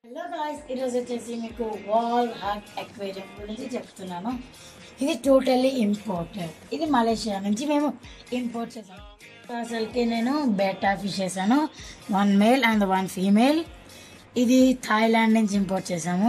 hello guys ఈరోజు వచ్చేసి మీకు వాల్ హార్ట్ అక్వేరియం గురించి చెప్తున్నాను ఇది టోటల్లీ ఇంపోర్టెడ్ ఇది మలేషియా నుంచి మేము ఇంపోర్ట్ చేసాము అసలుకి నేను బెటా ఫిష్ చేశాను one male and one female ఇది థాయిలాండ్ నుంచి ఇంపోర్ట్ చేసాము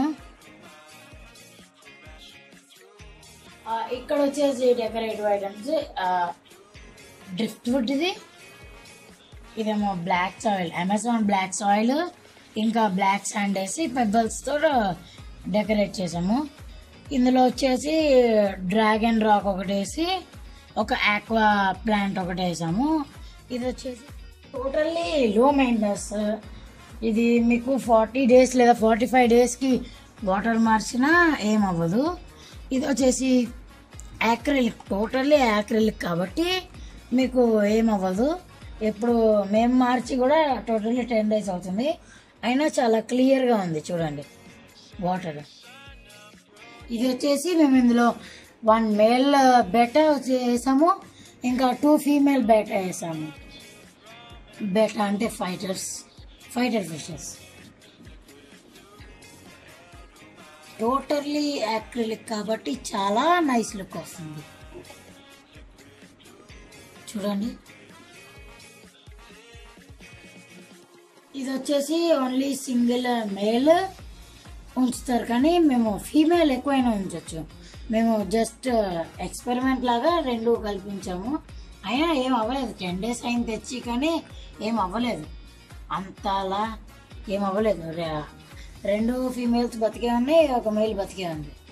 ఆ, ఇక్కడ వచ్చేసి డెకరేటివ్ ఐటమ్స్ డ్రిఫ్ట్ వుడ్ ఇది ఇదేమో black soil Amazon black soil ఇంకా బ్లాక్ శాండ్ వేసి పెబ్బల్స్తో డెకరేట్ చేసాము ఇందులో వచ్చేసి డ్రాగన్ రాక్ ఒకటి వేసి ఒక ఆక్వా ప్లాంట్ ఒకటి వేసాము ఇది వచ్చేసి టోటల్లీ లో మెయింటెనెన్స్ ఇది మీకు ఫార్టీ డేస్ లేదా ఫార్టీ ఫైవ్ డేస్కి వాటర్ మార్చినా ఏమవ్వదు ఇది వచ్చేసి యాక్రిలిక్ టోటల్లీ యాక్రిలిక్ కాబట్టి మీకు ఏమవ్వదు ఎప్పుడు మేము మార్చి కూడా టోటల్లీ టెన్ డేస్ అవుతుంది అయినా చాలా క్లియర్గా ఉంది చూడండి వాటర్ ఇది వచ్చేసి మేము ఇందులో వన్ మేల్ బెట వేసాము ఇంకా టూ ఫీమేల్ బెట వేసాము బెట అంటే fighters fighter fishes totally acrylic కాబట్టి చాలా నైస్ లుక్ వస్తుంది చూడండి ఇది వచ్చేసి ఓన్లీ సింగిల్ మేల్ ఉంచుతారు కానీ మేము ఫీమేల్ ఎక్కువైనా ఉంచవచ్చు మేము జస్ట్ ఎక్స్పెరిమెంట్ లాగా రెండు కల్పించాము అయినా ఏం అవ్వలేదు టెన్ డేస్ అయిన తెచ్చి కానీ ఏం అవ్వలేదు అంతలా ఏం అవ్వలేదు రె- రెండు ఫీమేల్స్ బతికే ఉన్నాయి ఒక మేల్ బతికే ఉంది